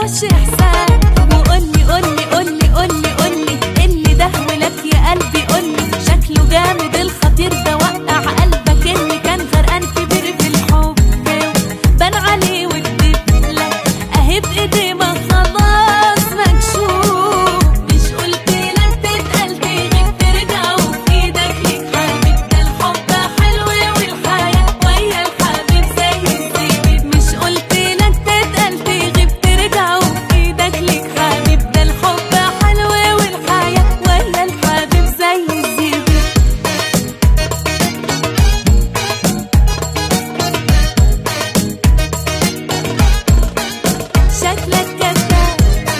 ملوش احسان وقولي قولي قولي قولي قولي اللي ده ولك يا قلبي قولي شكله جامد الخطير ده وقع قلبك اللي كان غرقان في بير في الحب بان عليه والدبلة اهي بايدي ما خلاص مكشوف مش قلت لك تتقل تغيب ترجع وفي ايدك ليك حبيب ده الحب حلو والحياة ويا الحبيب زي الزبيب مش قلت لك تتقل تغيب ترجع وفي ايدك ليك حبيب ده الحب حلو والحياة ويا الحبيب زي الزبيب شكلك كذاب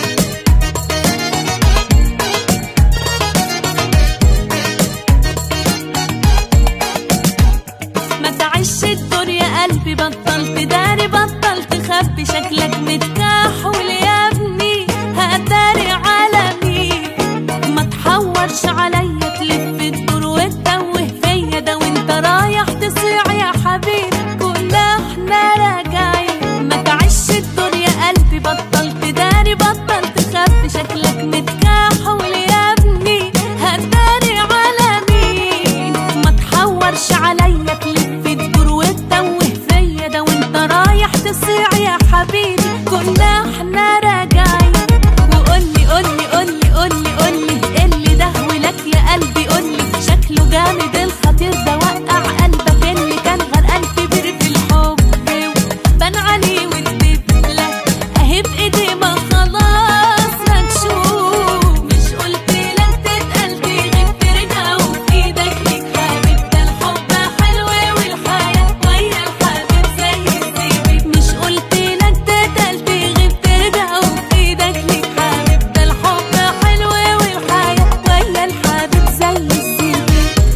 ما تعيش الدور يا قلبي بطلت داري بطلت خبي شكلك متكحول يا ابني هقدري على مين ما تحورش عليا تلف الدور وتتوه فيا ده وانت رايح تصيع يا حبيبي كنا احنا راجعين ما تعيش الدور يا قلبي بطلت داري بطلت خبي شكلك متكحول يا ابني هقدري على مين ما تحورش عليا تلف الدور وتتوه فيا ده وانت رايح تصيع يا حبيبي كنا احنا راجعين وقولي قولي قولي قولي قولي اللي ده ولك يا قلبي قولي شكله جامد الخطير ده وقع قلبك اللي كان غرقان في بير في الحب بان عليه والدبلة اهي بايدي ما خلاص مكشوف مش قلت لك تتقل تغيب ترجع وفي ايدك ليك حبيب ده الحب حلو والحياة ويا الحبيب زي الزبيب مش قلت لك تتقل تغيب ترجع وفي ايدك ليك حبيب ده الحب حلو والحياة ويا الحبيب زي الزبيب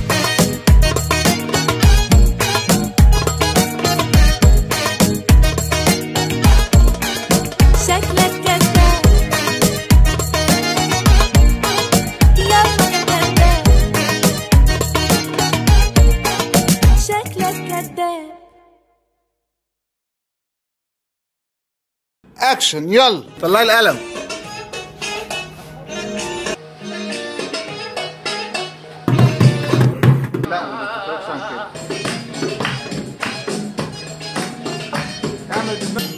شكلك كذاب يلا يا كذاب شكلك كذاب اكشن يلا طلعي القلم لا ما تتوقعش عن كده. اعمل بدماغك.